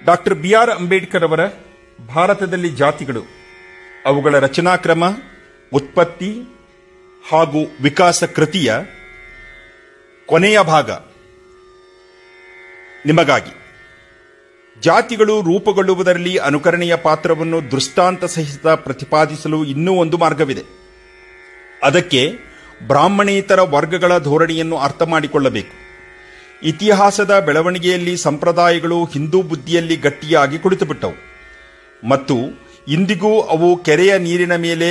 doctor B R Ambedkar ಅವರ ಭಾರತದಲ್ಲಿ ಜಾತಿಗಳು ಅವುಗಳ ರಚನಾಕ್ರಮ ಉತ್ಪತ್ತಿ ಹಾಗೂ ವಿಕಾಸ ಕೃತಿಯ ಕೊನೆಯ ಭಾಗ ನಿಮಗಾಗಿ ಜಾತಿಗಳು ರೂಪುಗೊಳ್ಳುವುದರಲ್ಲಿ ಅನುಕರಣೆಯ ಪಾತ್ರವನ್ನು ದೃಷ್ಟಾಂತ ಸಹಿತ ಪ್ರತಿಪಾದಿಸಲು ಇನ್ನೂ ಒಂದು ಮಾರ್ಗವಿದೆ ಅದಕ್ಕೆ ಬ್ರಾಹ್ಮಣೇತರ ವರ್ಗಗಳ ಧೋರಣೆಯನ್ನು ಅರ್ಥ ಮಾಡಿಕೊಳ್ಳಬೇಕು ಇತಿಹಾಸದ ಬೆಳವಣಿಗೆಯಲ್ಲಿ ಸಂಪ್ರದಾಯಗಳು ಹಿಂದೂ ಬುದ್ಧಿಯಲ್ಲಿ ಗಟ್ಟಿಯಾಗಿ ಕುಳಿತುಬಿಟ್ಟವು ಮತ್ತು ಇಂದಿಗೂ ಅವು ಕೆರೆಯ ನೀರಿನ ಮೇಲೆ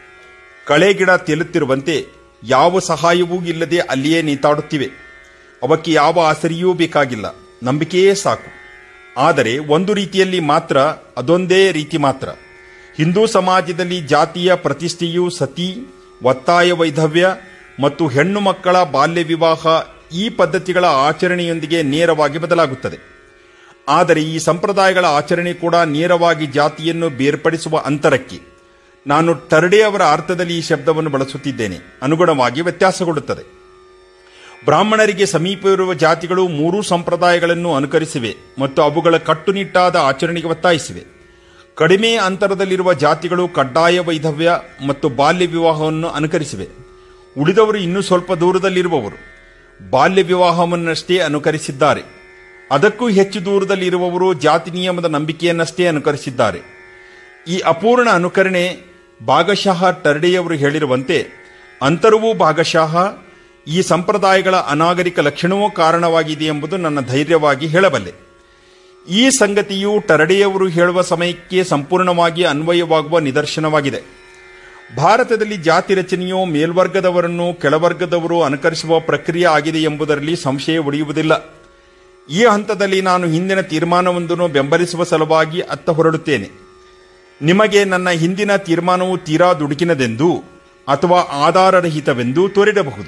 ಕಳೆಗಿಡ ತೇಲುತ್ತಿರುವಂತೆ ಯಾವ ಸಹಾಯವೂ ಇಲ್ಲದೆ ಅಲ್ಲಿಯೇ ನೇತಾಡುತ್ತಿವೆ ಅವಕ್ಕೆ ಯಾವ ಆಸರಿಯೂ ಬೇಕಾಗಿಲ್ಲ ನಂಬಿಕೆಯೇ ಸಾಕು ಆದರೆ ಒಂದು ರೀತಿಯಲ್ಲಿ ಮಾತ್ರ ಅದೊಂದೇ ರೀತಿ ಮಾತ್ರ ಹಿಂದೂ ಸಮಾಜದಲ್ಲಿ ಜಾತಿಯ ಪ್ರತಿಷ್ಠೆಯು ಸತಿ ಒತ್ತಾಯ ವೈಧವ್ಯ ಮತ್ತು ಹೆಣ್ಣು ಮಕ್ಕಳ ಬಾಲ್ಯ ವಿವಾಹ ಈ ಪದ್ಧತಿಗಳ ಆಚರಣೆಯೊಂದಿಗೆ ನೇರವಾಗಿ ಬದಲಾಗುತ್ತದೆ ಆದರೆ ಈ ಸಂಪ್ರದಾಯಗಳ ಆಚರಣೆ ಕೂಡ ನೇರವಾಗಿ ಜಾತಿಯನ್ನು ಬೇರ್ಪಡಿಸುವ ಅಂತರಕ್ಕೆ ನಾನು ಟರ್ಡೆ ಅವರ ಅರ್ಥದಲ್ಲಿ ಈ ಶಬ್ದವನ್ನು ಬಳಸುತ್ತಿದ್ದೇನೆ ಅನುಗುಣವಾಗಿ ವ್ಯತ್ಯಾಸಗೊಳ್ಳುತ್ತದೆ ಬ್ರಾಹ್ಮಣರಿಗೆ ಸಮೀಪವಿರುವ ಜಾತಿಗಳು ಮೂರೂ ಸಂಪ್ರದಾಯಗಳನ್ನು ಅನುಕರಿಸಿವೆ ಮತ್ತು ಅವುಗಳ ಕಟ್ಟುನಿಟ್ಟಾದ ಆಚರಣೆಗೆ ಒತ್ತಾಯಿಸಿವೆ ಕಡಿಮೆ ಅಂತರದಲ್ಲಿರುವ ಜಾತಿಗಳು ಕಡ್ಡಾಯ ವೈಧವ್ಯ ಮತ್ತು ಬಾಲ್ಯ ವಿವಾಹವನ್ನು ಅನುಕರಿಸಿವೆ ಉಳಿದವರು ಇನ್ನೂ ಸ್ವಲ್ಪ ದೂರದಲ್ಲಿರುವವರು ಬಾಲ್ಯ ವಿವಾಹವನ್ನಷ್ಟೇ ಅನುಕರಿಸಿದ್ದಾರೆ ಅದಕ್ಕೂ ಹೆಚ್ಚು ದೂರದಲ್ಲಿರುವವರು ಜಾತಿ ನಿಯಮದ ನಂಬಿಕೆಯನ್ನಷ್ಟೇ ಅನುಕರಿಸಿದ್ದಾರೆ ಈ ಅಪೂರ್ಣ ಅನುಕರಣೆ ಭಾಗಶಃ ಟರ್ಡೆಯವರು ಹೇಳಿರುವಂತೆ ಅಂತರವೂ ಭಾಗಶಃ ಈ ಸಂಪ್ರದಾಯಗಳ ಅನಾಗರಿಕ ಲಕ್ಷಣವೂ ಕಾರಣವಾಗಿದೆ ಎಂಬುದು ನನ್ನ ಧೈರ್ಯವಾಗಿ ಹೇಳಬಲ್ಲೆ ಈ ಸಂಗತಿಯು ಟರಡೆಯವರು ಹೇಳುವ ಸಮಯಕ್ಕೆ ಸಂಪೂರ್ಣವಾಗಿ ಅನ್ವಯವಾಗುವ ನಿದರ್ಶನವಾಗಿದೆ ಭಾರತದಲ್ಲಿ ಜಾತಿ ರಚನೆಯು ಮೇಲ್ವರ್ಗದವರನ್ನು ಕೆಳವರ್ಗದವರು ಅನುಕರಿಸುವ ಪ್ರಕ್ರಿಯೆ ಆಗಿದೆ ಎಂಬುದರಲ್ಲಿ ಸಂಶಯ ಉಳಿಯುವುದಿಲ್ಲ ಈ ಹಂತದಲ್ಲಿ ನಾನು ಹಿಂದಿನ ತೀರ್ಮಾನವೊಂದನ್ನು ಬೆಂಬಲಿಸುವ ಸಲುವಾಗಿ ಅತ್ತ ಹೊರಡುತ್ತೇನೆ ನಿಮಗೆ ನನ್ನ ಹಿಂದಿನ ತೀರ್ಮಾನವು ತೀರಾ ದುಡುಕಿನದೆಂದು ಅಥವಾ ಆಧಾರರಹಿತವೆಂದು ತೋರಿಡಬಹುದು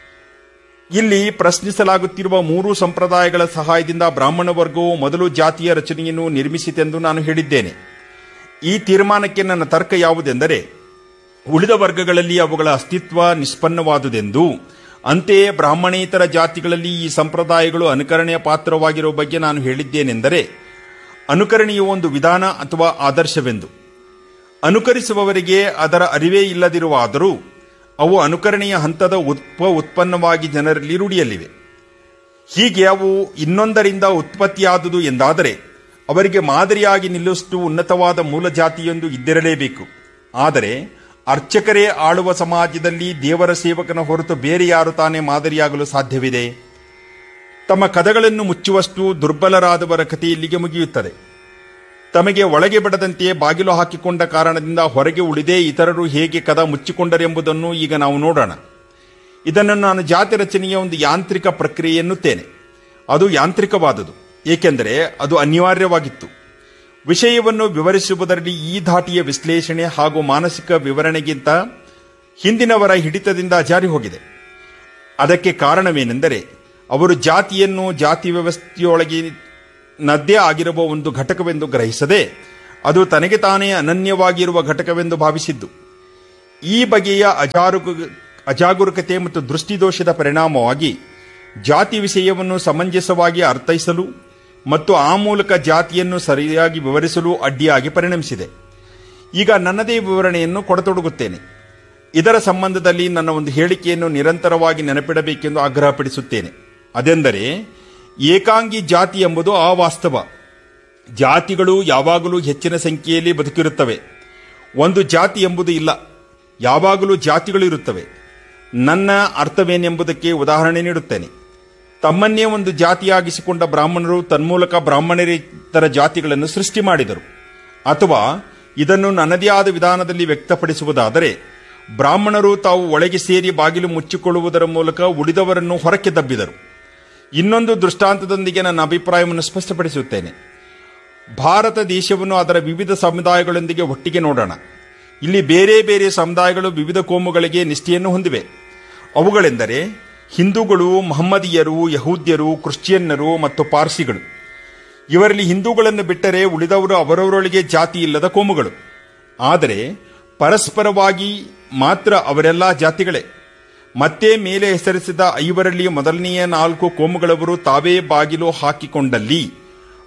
ಇಲ್ಲಿ ಪ್ರಶ್ನಿಸಲಾಗುತ್ತಿರುವ ಮೂರು ಸಂಪ್ರದಾಯಗಳ ಸಹಾಯದಿಂದ ಬ್ರಾಹ್ಮಣ ವರ್ಗವು ಮೊದಲು ಜಾತಿಯ ರಚನೆಯನ್ನು ನಿರ್ಮಿಸಿತೆಂದು ನಾನು ಹೇಳಿದ್ದೇನೆ ಈ ತೀರ್ಮಾನಕ್ಕೆ ನನ್ನ ತರ್ಕ ಯಾವುದೆಂದರೆ ಉಳಿದ ವರ್ಗಗಳಲ್ಲಿ ಅವುಗಳ ಅಸ್ತಿತ್ವ ನಿಷ್ಪನ್ನವಾದುದೆಂದು ಅಂತೆಯೇ ಬ್ರಾಹ್ಮಣೇತರ ಜಾತಿಗಳಲ್ಲಿ ಈ ಸಂಪ್ರದಾಯಗಳು ಅನುಕರಣೆಯ ಪಾತ್ರವಾಗಿರುವ ಬಗ್ಗೆ ನಾನು ಹೇಳಿದ್ದೇನೆಂದರೆ ಅನುಕರಣೆಯು ಒಂದು ವಿಧಾನ ಅಥವಾ ಆದರ್ಶವೆಂದು ಅನುಕರಿಸುವವರಿಗೆ ಅದರ ಅರಿವೇ ಇಲ್ಲದಿರುವಾದರೂ ಅವು ಅನುಕರಣೆಯ ಹಂತದ ಉತ್ಪ ಉತ್ಪನ್ನವಾಗಿ ಜನರಲ್ಲಿ ರೂಢಿಯಲ್ಲಿವೆ ಹೀಗೆ ಅವು ಇನ್ನೊಂದರಿಂದ ಉತ್ಪತ್ತಿಯಾದುದು ಎಂದಾದರೆ ಅವರಿಗೆ ಮಾದರಿಯಾಗಿ ನಿಲ್ಲುವಷ್ಟು ಉನ್ನತವಾದ ಮೂಲ ಜಾತಿಯೊಂದು ಇದ್ದಿರಲೇಬೇಕು ಆದರೆ ಅರ್ಚಕರೇ ಆಳುವ ಸಮಾಜದಲ್ಲಿ ದೇವರ ಸೇವಕನ ಹೊರತು ಬೇರೆ ಯಾರು ತಾನೇ ಮಾದರಿಯಾಗಲು ಸಾಧ್ಯವಿದೆ ತಮ್ಮ ಕದಗಳನ್ನು ಮುಚ್ಚುವಷ್ಟು ದುರ್ಬಲರಾದವರ ಕಥೆ ಇಲ್ಲಿಗೆ ಮುಗಿಯುತ್ತದೆ ತಮಗೆ ಒಳಗೆ ಬಿಡದಂತೆ ಬಾಗಿಲು ಹಾಕಿಕೊಂಡ ಕಾರಣದಿಂದ ಹೊರಗೆ ಉಳಿದೇ ಇತರರು ಹೇಗೆ ಕದ ಮುಚ್ಚಿಕೊಂಡರೆಂಬುದನ್ನು ಈಗ ನಾವು ನೋಡೋಣ ಇದನ್ನು ನಾನು ಜಾತಿ ರಚನೆಯ ಒಂದು ಯಾಂತ್ರಿಕ ಪ್ರಕ್ರಿಯೆ ಎನ್ನುತ್ತೇನೆ ಅದು ಯಾಂತ್ರಿಕವಾದುದು ಏಕೆಂದರೆ ಅದು ಅನಿವಾರ್ಯವಾಗಿತ್ತು ವಿಷಯವನ್ನು ವಿವರಿಸುವುದರಲ್ಲಿ ಈ ಧಾಟಿಯ ವಿಶ್ಲೇಷಣೆ ಹಾಗೂ ಮಾನಸಿಕ ವಿವರಣೆಗಿಂತ ಹಿಂದಿನವರ ಹಿಡಿತದಿಂದ ಜಾರಿ ಹೋಗಿದೆ ಅದಕ್ಕೆ ಕಾರಣವೇನೆಂದರೆ ಅವರು ಜಾತಿಯನ್ನು ಜಾತಿ ವ್ಯವಸ್ಥೆಯೊಳಗೆ ನದ್ದೇ ಆಗಿರುವ ಒಂದು ಘಟಕವೆಂದು ಗ್ರಹಿಸದೆ ಅದು ತನಗೆ ತಾನೇ ಅನನ್ಯವಾಗಿರುವ ಘಟಕವೆಂದು ಭಾವಿಸಿದ್ದು ಈ ಬಗೆಯ ಅಜಾರು ಅಜಾಗರೂಕತೆ ಮತ್ತು ದೃಷ್ಟಿದೋಷದ ಪರಿಣಾಮವಾಗಿ ಜಾತಿ ವಿಷಯವನ್ನು ಸಮಂಜಸವಾಗಿ ಅರ್ಥೈಸಲು ಮತ್ತು ಆ ಮೂಲಕ ಜಾತಿಯನ್ನು ಸರಿಯಾಗಿ ವಿವರಿಸಲು ಅಡ್ಡಿಯಾಗಿ ಪರಿಣಮಿಸಿದೆ ಈಗ ನನ್ನದೇ ವಿವರಣೆಯನ್ನು ಕೊಡತೊಡಗುತ್ತೇನೆ ಇದರ ಸಂಬಂಧದಲ್ಲಿ ನನ್ನ ಒಂದು ಹೇಳಿಕೆಯನ್ನು ನಿರಂತರವಾಗಿ ನೆನಪಿಡಬೇಕೆಂದು ಆಗ್ರಹಪಡಿಸುತ್ತೇನೆ ಅದೆಂದರೆ ಏಕಾಂಗಿ ಜಾತಿ ಎಂಬುದು ಅವಾಸ್ತವ ಜಾತಿಗಳು ಯಾವಾಗಲೂ ಹೆಚ್ಚಿನ ಸಂಖ್ಯೆಯಲ್ಲಿ ಬದುಕಿರುತ್ತವೆ ಒಂದು ಜಾತಿ ಎಂಬುದು ಇಲ್ಲ ಯಾವಾಗಲೂ ಜಾತಿಗಳು ಇರುತ್ತವೆ ನನ್ನ ಅರ್ಥವೇನೆಂಬುದಕ್ಕೆ ಉದಾಹರಣೆ ನೀಡುತ್ತೇನೆ ತಮ್ಮನ್ನೇ ಒಂದು ಜಾತಿಯಾಗಿಸಿಕೊಂಡ ಬ್ರಾಹ್ಮಣರು ತನ್ಮೂಲಕ ಬ್ರಾಹ್ಮಣರೇತರ ಜಾತಿಗಳನ್ನು ಸೃಷ್ಟಿ ಮಾಡಿದರು ಅಥವಾ ಇದನ್ನು ನನ್ನದೇ ಆದ ವಿಧಾನದಲ್ಲಿ ವ್ಯಕ್ತಪಡಿಸುವುದಾದರೆ ಬ್ರಾಹ್ಮಣರು ತಾವು ಒಳಗೆ ಸೇರಿ ಬಾಗಿಲು ಮುಚ್ಚಿಕೊಳ್ಳುವುದರ ಮೂಲಕ ಉಳಿದವರನ್ನು ಹೊರಕ್ಕೆ ದಬ್ಬಿದರು ಇನ್ನೊಂದು ದೃಷ್ಟಾಂತದೊಂದಿಗೆ ನನ್ನ ಅಭಿಪ್ರಾಯವನ್ನು ಸ್ಪಷ್ಟಪಡಿಸುತ್ತೇನೆ ಭಾರತ ದೇಶವನ್ನು ಅದರ ವಿವಿಧ ಸಮುದಾಯಗಳೊಂದಿಗೆ ಒಟ್ಟಿಗೆ ನೋಡೋಣ ಇಲ್ಲಿ ಬೇರೆ ಬೇರೆ ಸಮುದಾಯಗಳು ವಿವಿಧ ಕೋಮುಗಳಿಗೆ ನಿಷ್ಠೆಯನ್ನು ಹೊಂದಿವೆ ಅವುಗಳೆಂದರೆ ಹಿಂದೂಗಳು ಮಹಮ್ಮದೀಯರು ಯಹೂದ್ಯರು ಕ್ರಿಶ್ಚಿಯನ್ನರು ಮತ್ತು ಪಾರ್ಸಿಗಳು ಇವರಲ್ಲಿ ಹಿಂದೂಗಳನ್ನು ಬಿಟ್ಟರೆ ಉಳಿದವರು ಅವರವರೊಳಗೆ ಜಾತಿ ಇಲ್ಲದ ಕೋಮುಗಳು ಆದರೆ ಪರಸ್ಪರವಾಗಿ ಮಾತ್ರ ಅವರೆಲ್ಲ ಜಾತಿಗಳೇ ಮತ್ತೆ ಮೇಲೆ ಹೆಸರಿಸಿದ ಐವರಲ್ಲಿ ಮೊದಲನೆಯ ನಾಲ್ಕು ಕೋಮುಗಳವರು ತಾವೇ ಬಾಗಿಲು ಹಾಕಿಕೊಂಡಲ್ಲಿ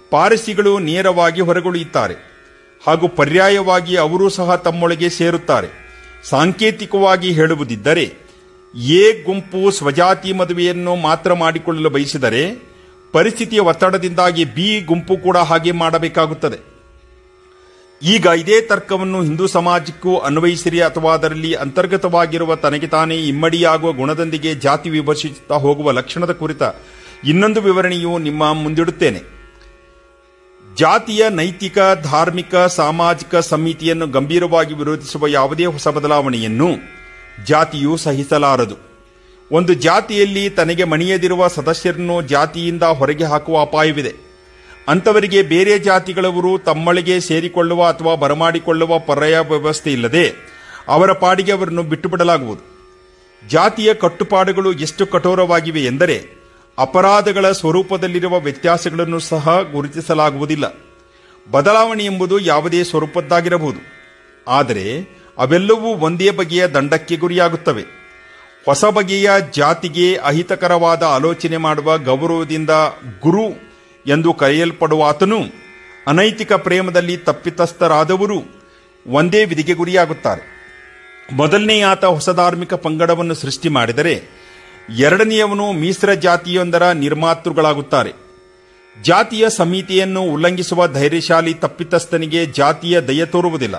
ಪಾರಸಿಗಳು ನೇರವಾಗಿ ಹೊರಗುಳಿಯುತ್ತಾರೆ ಹಾಗೂ ಪರ್ಯಾಯವಾಗಿ ಅವರೂ ಸಹ ತಮ್ಮೊಳಗೆ ಸೇರುತ್ತಾರೆ ಸಾಂಕೇತಿಕವಾಗಿ ಹೇಳುವುದಿದ್ದರೆ ಎ ಗುಂಪು ಸ್ವಜಾತಿ ಮದುವೆಯನ್ನು ಮಾತ್ರ ಮಾಡಿಕೊಳ್ಳಲು ಬಯಸಿದರೆ ಪರಿಸ್ಥಿತಿಯ ಒತ್ತಡದಿಂದಾಗಿ ಬಿ ಗುಂಪು ಕೂಡ ಹಾಗೆ ಮಾಡಬೇಕಾಗುತ್ತದೆ ಈಗ ಇದೇ ತರ್ಕವನ್ನು ಹಿಂದೂ ಸಮಾಜಕ್ಕೂ ಅನ್ವಯಿಸಿರಿ ಅಥವಾ ಅದರಲ್ಲಿ ಅಂತರ್ಗತವಾಗಿರುವ ತನಗೆ ತಾನೇ ಇಮ್ಮಡಿಯಾಗುವ ಗುಣದೊಂದಿಗೆ ಜಾತಿ ವಿಭಜಿಸುತ್ತಾ ಹೋಗುವ ಲಕ್ಷಣದ ಕುರಿತ ಇನ್ನೊಂದು ವಿವರಣೆಯು ನಿಮ್ಮ ಮುಂದಿಡುತ್ತೇನೆ ಜಾತಿಯ ನೈತಿಕ ಧಾರ್ಮಿಕ ಸಾಮಾಜಿಕ ಸಮಿತಿಯನ್ನು ಗಂಭೀರವಾಗಿ ವಿರೋಧಿಸುವ ಯಾವುದೇ ಹೊಸ ಬದಲಾವಣೆಯನ್ನು ಜಾತಿಯು ಸಹಿಸಲಾರದು ಒಂದು ಜಾತಿಯಲ್ಲಿ ತನಗೆ ಮಣಿಯದಿರುವ ಸದಸ್ಯರನ್ನು ಜಾತಿಯಿಂದ ಹೊರಗೆ ಹಾಕುವ ಅಪಾಯವಿದೆ ಅಂಥವರಿಗೆ ಬೇರೆ ಜಾತಿಗಳವರು ತಮ್ಮೊಳಗೆ ಸೇರಿಕೊಳ್ಳುವ ಅಥವಾ ಬರಮಾಡಿಕೊಳ್ಳುವ ಪರ್ಯಾಯ ವ್ಯವಸ್ಥೆ ಇಲ್ಲದೆ ಅವರ ಪಾಡಿಗೆ ಅವರನ್ನು ಬಿಟ್ಟು ಬಿಡಲಾಗುವುದು ಜಾತಿಯ ಕಟ್ಟುಪಾಡುಗಳು ಎಷ್ಟು ಕಠೋರವಾಗಿವೆ ಎಂದರೆ ಅಪರಾಧಗಳ ಸ್ವರೂಪದಲ್ಲಿರುವ ವ್ಯತ್ಯಾಸಗಳನ್ನು ಸಹ ಗುರುತಿಸಲಾಗುವುದಿಲ್ಲ ಬದಲಾವಣೆ ಎಂಬುದು ಯಾವುದೇ ಸ್ವರೂಪದ್ದಾಗಿರಬಹುದು ಆದರೆ ಅವೆಲ್ಲವೂ ಒಂದೇ ಬಗೆಯ ದಂಡಕ್ಕೆ ಗುರಿಯಾಗುತ್ತವೆ ಹೊಸ ಬಗೆಯ ಜಾತಿಗೆ ಅಹಿತಕರವಾದ ಆಲೋಚನೆ ಮಾಡುವ ಗೌರವದಿಂದ ಗುರು ಎಂದು ಕರೆಯಲ್ಪಡುವ ಆತನು ಅನೈತಿಕ ಪ್ರೇಮದಲ್ಲಿ ತಪ್ಪಿತಸ್ಥರಾದವರು ಒಂದೇ ವಿಧಿಗೆ ಗುರಿಯಾಗುತ್ತಾರೆ ಮೊದಲನೇ ಆತ ಹೊಸ ಧಾರ್ಮಿಕ ಪಂಗಡವನ್ನು ಸೃಷ್ಟಿ ಮಾಡಿದರೆ ಎರಡನೆಯವನು ಮೀಸರ ಜಾತಿಯೊಂದರ ನಿರ್ಮಾತೃಗಳಾಗುತ್ತಾರೆ ಜಾತಿಯ ಸಮಿತಿಯನ್ನು ಉಲ್ಲಂಘಿಸುವ ಧೈರ್ಯಶಾಲಿ ತಪ್ಪಿತಸ್ಥನಿಗೆ ಜಾತಿಯ ದಯ ತೋರುವುದಿಲ್ಲ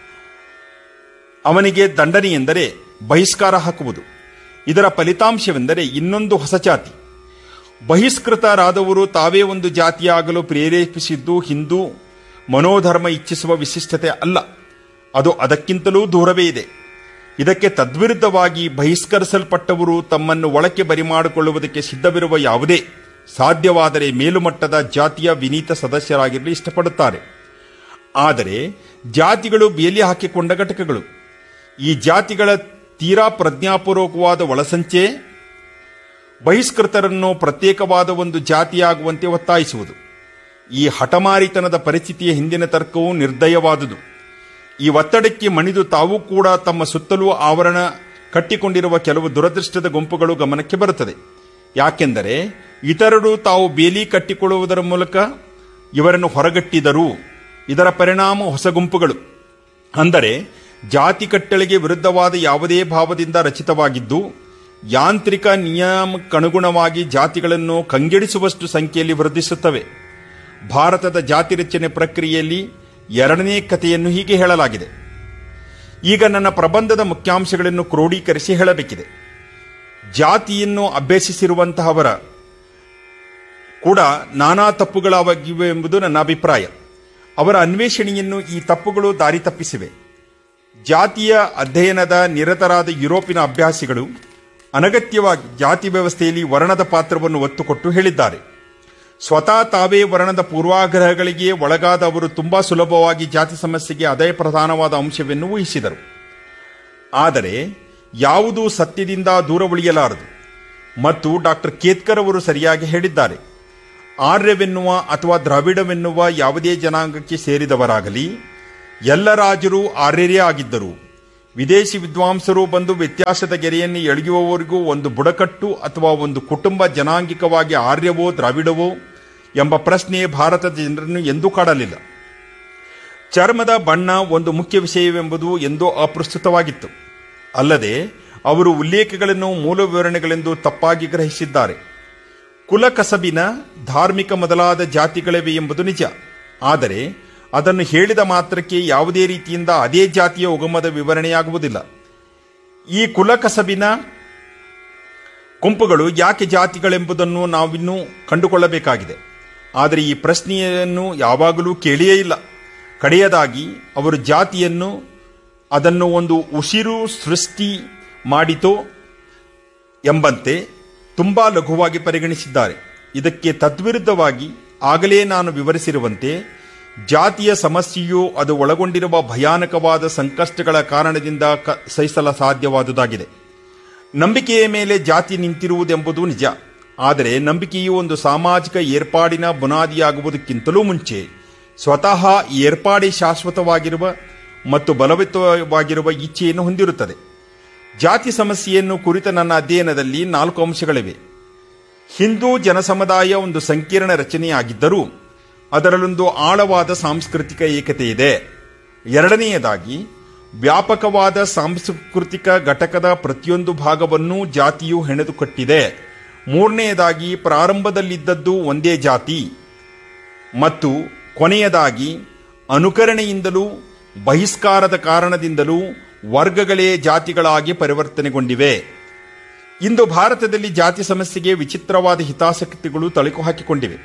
ಅವನಿಗೆ ದಂಡನೆ ಎಂದರೆ ಬಹಿಷ್ಕಾರ ಹಾಕುವುದು ಇದರ ಫಲಿತಾಂಶವೆಂದರೆ ಇನ್ನೊಂದು ಹೊಸ ಜಾತಿ ಬಹಿಷ್ಕೃತರಾದವರು ತಾವೇ ಒಂದು ಜಾತಿಯಾಗಲು ಪ್ರೇರೇಪಿಸಿದ್ದು ಹಿಂದೂ ಮನೋಧರ್ಮ ಇಚ್ಛಿಸುವ ವಿಶಿಷ್ಟತೆ ಅಲ್ಲ ಅದು ಅದಕ್ಕಿಂತಲೂ ದೂರವೇ ಇದೆ ಇದಕ್ಕೆ ತದ್ವಿರುದ್ಧವಾಗಿ ಬಹಿಷ್ಕರಿಸಲ್ಪಟ್ಟವರು ತಮ್ಮನ್ನು ಒಳಕ್ಕೆ ಬರಿಮಾಡಿಕೊಳ್ಳುವುದಕ್ಕೆ ಸಿದ್ಧವಿರುವ ಯಾವುದೇ ಸಾಧ್ಯವಾದರೆ ಮೇಲುಮಟ್ಟದ ಜಾತಿಯ ವಿನೀತ ಸದಸ್ಯರಾಗಿರಲು ಇಷ್ಟಪಡುತ್ತಾರೆ ಆದರೆ ಜಾತಿಗಳು ಬೇಲಿ ಹಾಕಿಕೊಂಡ ಘಟಕಗಳು ಈ ಜಾತಿಗಳ ತೀರಾ ಪ್ರಜ್ಞಾಪೂರ್ವಕವಾದ ಒಳಸಂಚೆ ಬಹಿಷ್ಕೃತರನ್ನು ಪ್ರತ್ಯೇಕವಾದ ಒಂದು ಜಾತಿಯಾಗುವಂತೆ ಒತ್ತಾಯಿಸುವುದು ಈ ಹಠಮಾರಿತನದ ಪರಿಸ್ಥಿತಿಯ ಹಿಂದಿನ ತರ್ಕವು ನಿರ್ದಯವಾದುದು ಈ ಒತ್ತಡಕ್ಕೆ ಮಣಿದು ತಾವು ಕೂಡ ತಮ್ಮ ಸುತ್ತಲೂ ಆವರಣ ಕಟ್ಟಿಕೊಂಡಿರುವ ಕೆಲವು ದುರದೃಷ್ಟದ ಗುಂಪುಗಳು ಗಮನಕ್ಕೆ ಬರುತ್ತದೆ ಯಾಕೆಂದರೆ ಇತರರು ತಾವು ಬೇಲಿ ಕಟ್ಟಿಕೊಳ್ಳುವುದರ ಮೂಲಕ ಇವರನ್ನು ಹೊರಗಟ್ಟಿದರು ಇದರ ಪರಿಣಾಮ ಹೊಸ ಗುಂಪುಗಳು ಅಂದರೆ ಜಾತಿ ಕಟ್ಟಳೆಗೆ ವಿರುದ್ಧವಾದ ಯಾವುದೇ ಭಾವದಿಂದ ರಚಿತವಾಗಿದ್ದು ಯಾಂತ್ರಿಕ ನಿಯಮಕ್ಕನುಗುಣವಾಗಿ ಜಾತಿಗಳನ್ನು ಕಂಗೆಡಿಸುವಷ್ಟು ಸಂಖ್ಯೆಯಲ್ಲಿ ವೃದ್ಧಿಸುತ್ತವೆ ಭಾರತದ ಜಾತಿ ರಚನೆ ಪ್ರಕ್ರಿಯೆಯಲ್ಲಿ ಎರಡನೇ ಕಥೆಯನ್ನು ಹೀಗೆ ಹೇಳಲಾಗಿದೆ ಈಗ ನನ್ನ ಪ್ರಬಂಧದ ಮುಖ್ಯಾಂಶಗಳನ್ನು ಕ್ರೋಢೀಕರಿಸಿ ಹೇಳಬೇಕಿದೆ ಜಾತಿಯನ್ನು ಅಭ್ಯಸಿಸಿರುವಂತಹವರ ಕೂಡ ನಾನಾ ತಪ್ಪುಗಳಾಗಿವೆ ಎಂಬುದು ನನ್ನ ಅಭಿಪ್ರಾಯ ಅವರ ಅನ್ವೇಷಣೆಯನ್ನು ಈ ತಪ್ಪುಗಳು ದಾರಿ ತಪ್ಪಿಸಿವೆ ಜಾತಿಯ ಅಧ್ಯಯನದ ನಿರತರಾದ ಯುರೋಪಿನ ಅಭ್ಯಾಸಿಗಳು ಅನಗತ್ಯವಾಗಿ ಜಾತಿ ವ್ಯವಸ್ಥೆಯಲ್ಲಿ ವರ್ಣದ ಪಾತ್ರವನ್ನು ಒತ್ತುಕೊಟ್ಟು ಹೇಳಿದ್ದಾರೆ ಸ್ವತಃ ತಾವೇ ವರ್ಣದ ಪೂರ್ವಾಗ್ರಹಗಳಿಗೆ ಒಳಗಾದ ಅವರು ತುಂಬಾ ಸುಲಭವಾಗಿ ಜಾತಿ ಸಮಸ್ಯೆಗೆ ಅದೇ ಪ್ರಧಾನವಾದ ಅಂಶವೆನ್ನು ಊಹಿಸಿದರು ಆದರೆ ಯಾವುದೂ ಸತ್ಯದಿಂದ ದೂರ ಉಳಿಯಲಾರದು ಮತ್ತು ಡಾಕ್ಟರ್ ಕೇತ್ಕರ್ ಅವರು ಸರಿಯಾಗಿ ಹೇಳಿದ್ದಾರೆ ಆರ್ಯವೆನ್ನುವ ಅಥವಾ ದ್ರಾವಿಡವೆನ್ನುವ ಯಾವುದೇ ಜನಾಂಗಕ್ಕೆ ಸೇರಿದವರಾಗಲಿ ಎಲ್ಲ ರಾಜರು ಆರ್ಯರೇ ಆಗಿದ್ದರು ವಿದೇಶಿ ವಿದ್ವಾಂಸರು ಬಂದು ವ್ಯತ್ಯಾಸದ ಗೆರೆಯನ್ನು ಎಳೆಯುವವರೆಗೂ ಒಂದು ಬುಡಕಟ್ಟು ಅಥವಾ ಒಂದು ಕುಟುಂಬ ಜನಾಂಗಿಕವಾಗಿ ಆರ್ಯವೋ ದ್ರಾವಿಡವೋ ಎಂಬ ಪ್ರಶ್ನೆ ಭಾರತದ ಜನರನ್ನು ಎಂದೂ ಕಾಡಲಿಲ್ಲ ಚರ್ಮದ ಬಣ್ಣ ಒಂದು ಮುಖ್ಯ ವಿಷಯವೆಂಬುದು ಎಂದೋ ಅಪ್ರಸ್ತುತವಾಗಿತ್ತು ಅಲ್ಲದೆ ಅವರು ಉಲ್ಲೇಖಗಳನ್ನು ಮೂಲ ವಿವರಣೆಗಳೆಂದು ತಪ್ಪಾಗಿ ಗ್ರಹಿಸಿದ್ದಾರೆ ಕುಲ ಕಸಬಿನ ಧಾರ್ಮಿಕ ಮೊದಲಾದ ಜಾತಿಗಳಿವೆ ಎಂಬುದು ನಿಜ ಆದರೆ ಅದನ್ನು ಹೇಳಿದ ಮಾತ್ರಕ್ಕೆ ಯಾವುದೇ ರೀತಿಯಿಂದ ಅದೇ ಜಾತಿಯ ಉಗಮದ ವಿವರಣೆಯಾಗುವುದಿಲ್ಲ ಈ ಕುಲ ಕಸಬಿನ ಗುಂಪುಗಳು ಯಾಕೆ ಜಾತಿಗಳೆಂಬುದನ್ನು ನಾವಿನ್ನೂ ಕಂಡುಕೊಳ್ಳಬೇಕಾಗಿದೆ ಆದರೆ ಈ ಪ್ರಶ್ನೆಯನ್ನು ಯಾವಾಗಲೂ ಕೇಳಿಯೇ ಇಲ್ಲ ಕಡೆಯದಾಗಿ ಅವರು ಜಾತಿಯನ್ನು ಅದನ್ನು ಒಂದು ಉಸಿರು ಸೃಷ್ಟಿ ಮಾಡಿತೋ ಎಂಬಂತೆ ತುಂಬಾ ಲಘುವಾಗಿ ಪರಿಗಣಿಸಿದ್ದಾರೆ ಇದಕ್ಕೆ ತದ್ವಿರುದ್ಧವಾಗಿ ಆಗಲೇ ನಾನು ವಿವರಿಸಿರುವಂತೆ ಜಾತಿಯ ಸಮಸ್ಯೆಯು ಅದು ಒಳಗೊಂಡಿರುವ ಭಯಾನಕವಾದ ಸಂಕಷ್ಟಗಳ ಕಾರಣದಿಂದ ಕ ಸಹಿಸಲ ಸಾಧ್ಯವಾದುದಾಗಿದೆ ನಂಬಿಕೆಯ ಮೇಲೆ ಜಾತಿ ನಿಂತಿರುವುದೆಂಬುದು ನಿಜ ಆದರೆ ನಂಬಿಕೆಯು ಒಂದು ಸಾಮಾಜಿಕ ಏರ್ಪಾಡಿನ ಬುನಾದಿಯಾಗುವುದಕ್ಕಿಂತಲೂ ಮುಂಚೆ ಸ್ವತಃ ಈ ಏರ್ಪಾಡೇ ಶಾಶ್ವತವಾಗಿರುವ ಮತ್ತು ಬಲವತ್ತವಾಗಿರುವ ಇಚ್ಛೆಯನ್ನು ಹೊಂದಿರುತ್ತದೆ ಜಾತಿ ಸಮಸ್ಯೆಯನ್ನು ಕುರಿತ ನನ್ನ ಅಧ್ಯಯನದಲ್ಲಿ ನಾಲ್ಕು ಅಂಶಗಳಿವೆ ಹಿಂದೂ ಜನಸಮುದಾಯ ಒಂದು ಸಂಕೀರ್ಣ ರಚನೆಯಾಗಿದ್ದರೂ ಅದರಲ್ಲೊಂದು ಆಳವಾದ ಸಾಂಸ್ಕೃತಿಕ ಏಕತೆ ಇದೆ ಎರಡನೆಯದಾಗಿ ವ್ಯಾಪಕವಾದ ಸಾಂಸ್ಕೃತಿಕ ಘಟಕದ ಪ್ರತಿಯೊಂದು ಭಾಗವನ್ನೂ ಜಾತಿಯು ಹೆಣೆದು ಕಟ್ಟಿದೆ ಮೂರನೆಯದಾಗಿ ಪ್ರಾರಂಭದಲ್ಲಿದ್ದದ್ದು ಒಂದೇ ಜಾತಿ ಮತ್ತು ಕೊನೆಯದಾಗಿ ಅನುಕರಣೆಯಿಂದಲೂ ಬಹಿಷ್ಕಾರದ ಕಾರಣದಿಂದಲೂ ವರ್ಗಗಳೇ ಜಾತಿಗಳಾಗಿ ಪರಿವರ್ತನೆಗೊಂಡಿವೆ ಇಂದು ಭಾರತದಲ್ಲಿ ಜಾತಿ ಸಮಸ್ಯೆಗೆ ವಿಚಿತ್ರವಾದ ಹಿತಾಸಕ್ತಿಗಳು ತಳುಕು ಹಾಕಿಕೊಂಡಿವೆ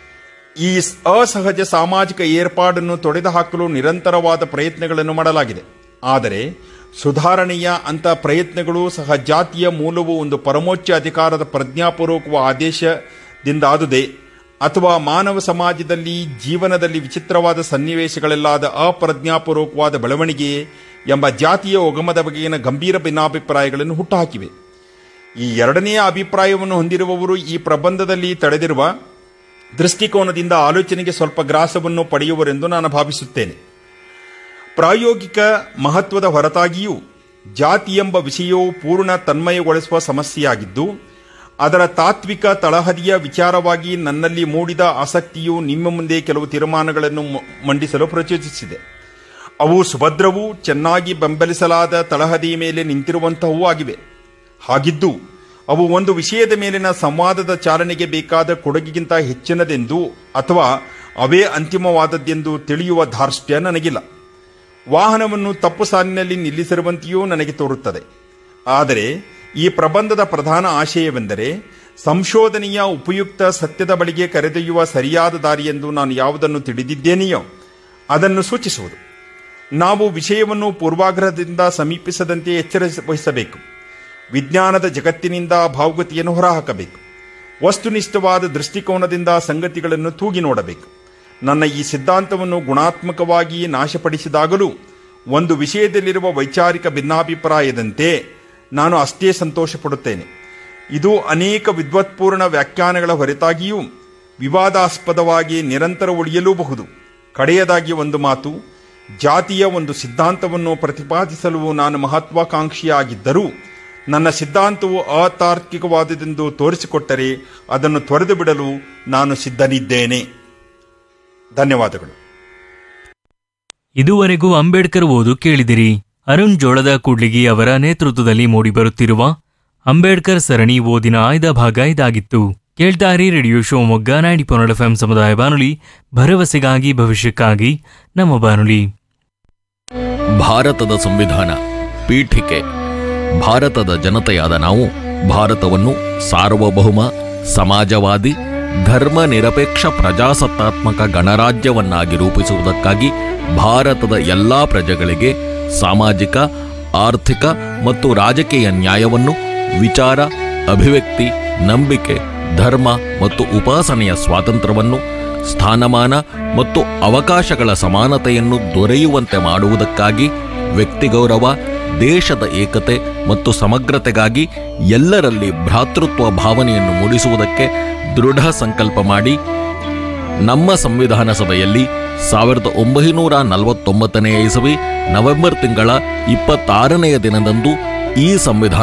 ಈ ಅಸಹಜ ಸಾಮಾಜಿಕ ಏರ್ಪಾಡನ್ನು ತೊಡೆದುಹಾಕಲು ನಿರಂತರವಾದ ಪ್ರಯತ್ನಗಳನ್ನು ಮಾಡಲಾಗಿದೆ ಆದರೆ ಸುಧಾರಣೆಯ ಅಂತ ಪ್ರಯತ್ನಗಳು ಸಹ ಜಾತಿಯ ಮೂಲವು ಒಂದು ಪರಮೋಚ್ಚ ಅಧಿಕಾರದ ಪ್ರಜ್ಞಾಪೂರ್ವಕ ಆದೇಶದಿಂದಾದುದೇ ಅಥವಾ ಮಾನವ ಸಮಾಜದಲ್ಲಿ ಜೀವನದಲ್ಲಿ ವಿಚಿತ್ರವಾದ ಸನ್ನಿವೇಶಗಳೆಲ್ಲಾದ ಅಪ್ರಜ್ಞಾಪೂರ್ವಕವಾದ ಬೆಳವಣಿಗೆಯೇ ಎಂಬ ಜಾತಿಯ ಒಗಮದ ಬಗೆಗಿನ ಗಂಭೀರ ಭಿನ್ನಾಭಿಪ್ರಾಯಗಳನ್ನು ಹುಟ್ಟುಹಾಕಿವೆ ಈ ಎರಡನೆಯ ಅಭಿಪ್ರಾಯವನ್ನು ಹೊಂದಿರುವವರು ಈ ಪ್ರಬಂಧದಲ್ಲಿ ತಡೆದಿರುವ ದೃಷ್ಟಿಕೋನದಿಂದ ಆಲೋಚನೆಗೆ ಸ್ವಲ್ಪ ಗ್ರಾಸವನ್ನು ಪಡೆಯುವರೆಂದು ನಾನು ಭಾವಿಸುತ್ತೇನೆ ಪ್ರಾಯೋಗಿಕ ಮಹತ್ವದ ಹೊರತಾಗಿಯೂ ಜಾತಿ ಎಂಬ ವಿಷಯವು ಪೂರ್ಣ ತನ್ಮಯಗೊಳಿಸುವ ಸಮಸ್ಯೆಯಾಗಿದ್ದು ಅದರ ತಾತ್ವಿಕ ತಳಹದಿಯ ವಿಚಾರವಾಗಿ ನನ್ನಲ್ಲಿ ಮೂಡಿದ ಆಸಕ್ತಿಯು ನಿಮ್ಮ ಮುಂದೆ ಕೆಲವು ತೀರ್ಮಾನಗಳನ್ನು ಮ- ಮಂಡಿಸಲು ಪ್ರಚೋದಿಸಿದೆ ಅವು ಸುಭದ್ರವೂ ಚೆನ್ನಾಗಿ ಬೆಂಬಲಿಸಲಾದ ತಳಹದಿಯ ಮೇಲೆ ನಿಂತಿರುವಂತಹವೂ ಆಗಿವೆ ಹಾಗಿದ್ದು ಅವು ಒಂದು ವಿಷಯದ ಮೇಲಿನ ಸಂವಾದದ ಚಾಲನೆಗೆ ಬೇಕಾದ ಕೊಡುಗೆಗಿಂತ ಹೆಚ್ಚಿನದೆಂದು ಅಥವಾ ಅವೇ ಅಂತಿಮವಾದದ್ದೆಂದು ತಿಳಿಯುವ ಧಾರ್ಷ್ಟ್ಯ ನನಗಿಲ್ಲ ವಾಹನವನ್ನು ತಪ್ಪು ಸಾಲಿನಲ್ಲಿ ನಿಲ್ಲಿಸಿರುವಂತೆಯೂ ನನಗೆ ತೋರುತ್ತದೆ ಆದರೆ ಈ ಪ್ರಬಂಧದ ಪ್ರಧಾನ ಆಶಯವೆಂದರೆ ಸಂಶೋಧನೆಯ ಉಪಯುಕ್ತ ಸತ್ಯದ ಬಳಿಗೆ ಕರೆದೊಯ್ಯುವ ಸರಿಯಾದ ದಾರಿಯೆಂದು ನಾನು ಯಾವುದನ್ನು ತಿಳಿದಿದ್ದೇನೆಯೋ ಅದನ್ನು ಸೂಚಿಸುವುದು ನಾವು ವಿಷಯವನ್ನು ಪೂರ್ವಾಗ್ರಹದಿಂದ ಸಮೀಪಿಸದಂತೆ ಎಚ್ಚರ ವಹಿಸಬೇಕು ವಿಜ್ಞಾನದ ಜಗತ್ತಿನಿಂದ ಭಾವುಗತಿಯನ್ನು ಹೊರಹಾಕಬೇಕು ವಸ್ತುನಿಷ್ಠವಾದ ದೃಷ್ಟಿಕೋನದಿಂದ ಸಂಗತಿಗಳನ್ನು ತೂಗಿ ನೋಡಬೇಕು ನನ್ನ ಈ ಸಿದ್ಧಾಂತವನ್ನು ಗುಣಾತ್ಮಕವಾಗಿ ನಾಶಪಡಿಸಿದಾಗಲೂ ಒಂದು ವಿಷಯದಲ್ಲಿರುವ ವೈಚಾರಿಕ ಭಿನ್ನಾಭಿಪ್ರಾಯದಂತೆ ನಾನು ಅಷ್ಟೇ ಸಂತೋಷ ಪಡುತ್ತೇನೆ ಇದು ಅನೇಕ ವಿದ್ವತ್ಪೂರ್ಣ ವ್ಯಾಖ್ಯಾನಗಳ ಹೊರತಾಗಿಯೂ ವಿವಾದಾಸ್ಪದವಾಗಿ ನಿರಂತರ ಉಳಿಯಲೂಬಹುದು ಕಡೆಯದಾಗಿ ಒಂದು ಮಾತು ಜಾತಿಯ ಒಂದು ಸಿದ್ಧಾಂತವನ್ನು ಪ್ರತಿಪಾದಿಸಲು ನಾನು ಮಹತ್ವಾಕಾಂಕ್ಷಿಯಾಗಿದ್ದರೂ ನನ್ನ ಸಿದ್ಧಾಂತವು ಅತಾರ್ಕಿಕವಾದುದೆಂದು ತೋರಿಸಿಕೊಟ್ಟರೆ ಅದನ್ನು ತೊರೆದು ಬಿಡಲು ನಾನು ಸಿದ್ಧನಿದ್ದೇನೆ ಧನ್ಯವಾದಗಳು ಇದುವರೆಗೂ ಅಂಬೇಡ್ಕರ್ ಓದು ಕೇಳಿದಿರಿ ಅರುಣ್ ಜೋಳದ ಕೂಡ್ಲಿಗಿ ಅವರ ನೇತೃತ್ವದಲ್ಲಿ ಮೂಡಿಬರುತ್ತಿರುವ ಅಂಬೇಡ್ಕರ್ ಸರಣಿ ಓದಿನ ಆಯ್ದ ಭಾಗ ಇದಾಗಿತ್ತು ಕೇಳ್ತಾರಿ ರೇಡಿಯೋ ಶಿವಮೊಗ್ಗ ನೈಂಟಿ ಪೊನ್ನಡ ಎಫ್ಎಂ ಸಮುದಾಯ ಬಾನುಲಿ ಭರವಸೆಗಾಗಿ ಭವಿಷ್ಯಕ್ಕಾಗಿ ನಮ್ಮ ಬಾನುಲಿ ಭಾರತದ ಸಂವಿಧಾನ ಪೀಠಿಕೆ ಭಾರತದ ಜನತೆಯಾದ ನಾವು ಭಾರತವನ್ನು ಸಾರ್ವಭೌಮ ಸಮಾಜವಾದಿ ಧರ್ಮ ನಿರಪೇಕ್ಷ ಪ್ರಜಾಸತ್ತಾತ್ಮಕ ಗಣರಾಜ್ಯವನ್ನಾಗಿ ರೂಪಿಸುವುದಕ್ಕಾಗಿ ಭಾರತದ ಎಲ್ಲಾ ಪ್ರಜೆಗಳಿಗೆ ಸಾಮಾಜಿಕ ಆರ್ಥಿಕ ಮತ್ತು ರಾಜಕೀಯ ನ್ಯಾಯವನ್ನು ವಿಚಾರ ಅಭಿವ್ಯಕ್ತಿ ನಂಬಿಕೆ ಧರ್ಮ ಮತ್ತು ಉಪಾಸನೆಯ ಸ್ವಾತಂತ್ರ್ಯವನ್ನು ಸ್ಥಾನಮಾನ ಮತ್ತು ಅವಕಾಶಗಳ ಸಮಾನತೆಯನ್ನು ದೊರೆಯುವಂತೆ ಮಾಡುವುದಕ್ಕಾಗಿ ವ್ಯಕ್ತಿಗೌರವ ದೇಶದ ಏಕತೆ ಮತ್ತು ಸಮಗ್ರತೆಗಾಗಿ ಎಲ್ಲರಲ್ಲಿ ಭ್ರಾತೃತ್ವ ಭಾವನೆಯನ್ನು ಮೂಡಿಸುವುದಕ್ಕೆ ದೃಢ ಸಂಕಲ್ಪ ಮಾಡಿ ನಮ್ಮ ಸಂವಿಧಾನ ಸಭೆಯಲ್ಲಿ ಸಾವಿರದ ಒಂಬೈನೂರ ನಲವತ್ತೊಂಬತ್ತನೆಯ ಇಸವಿ ನವೆಂಬರ್ ತಿಂಗಳ ಇಪ್ಪತ್ತಾರನೆಯ ದಿನದಂದು ಈ ಸಂವಿಧಾನ